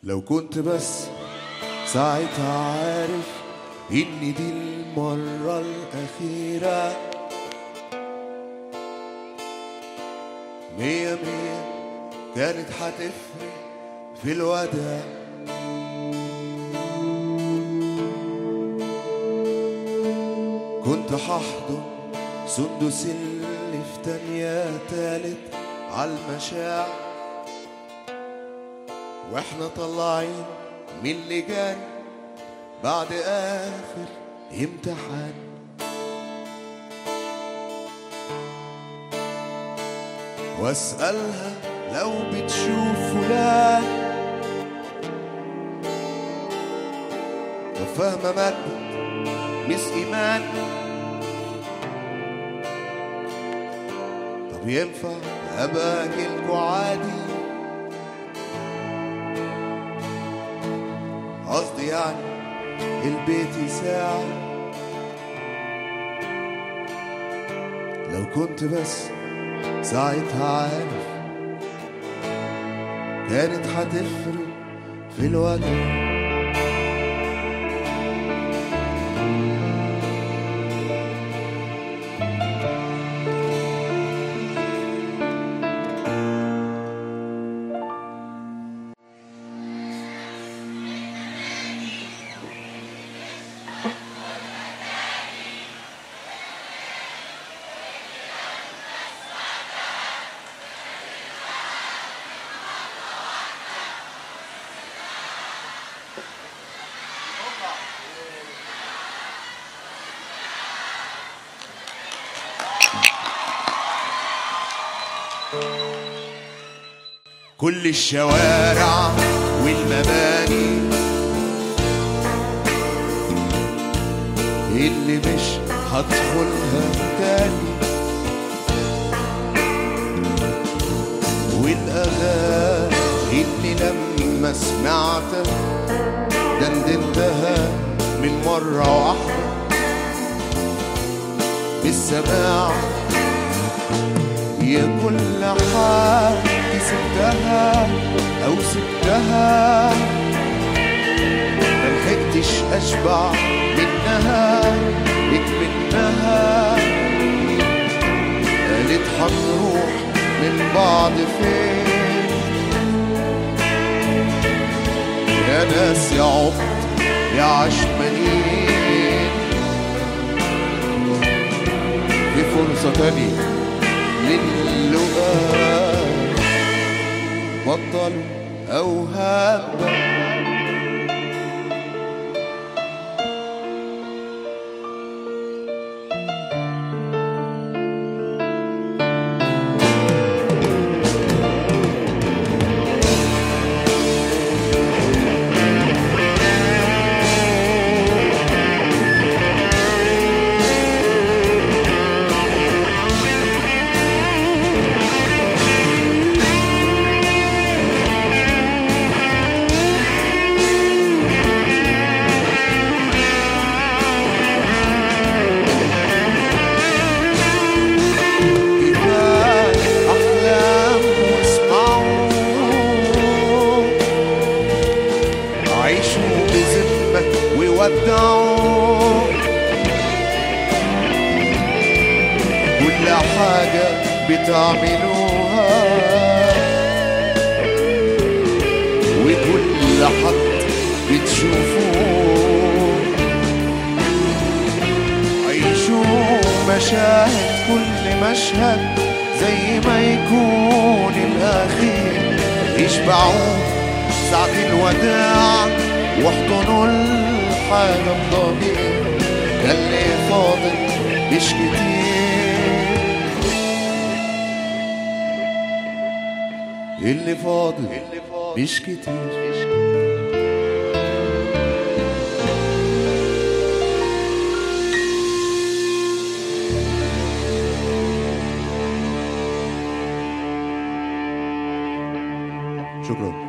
لو كنت بس ساعتها عارف إن دي المرة الأخيرة مية مية كانت هتفرق في الوداع كنت هحضن سندس اللي في تانية تالت عالمشاعر واحنا طالعين من اللي جاري بعد اخر امتحان واسالها لو بتشوف فلان وفاهمه مادة مس ايمان طب ينفع ابقى اجيلكوا عادي قصدي يعني البيت يساعد لو كنت بس ساعتها عارف كانت هتفرق في الوجه كل الشوارع والمباني اللي مش هدخلها تاني والأغاني اللي لما سمعتها دندنتها من مرة واحدة بالسماع يا كل حاجة سبتها أو سبتها ملحقتش أشبع منها منها قالت هنروح من بعض فين يا ناس يا عبط يا عشمانين في فرصة تانية للقاء بطلوا أوهام كفاية أحلام واسمعوا عيشوا بذمة وودعوا كل حاجة بتعملوها وكل حد بتشوفوه عيشوا مشاهد كل مشهد زي ما يكون الأخير يشبعوا ساعة الوداع واحضنوا الحاجة بضمير ده اللي فاضل مش كتير اللي فاضل مش كتير شكرا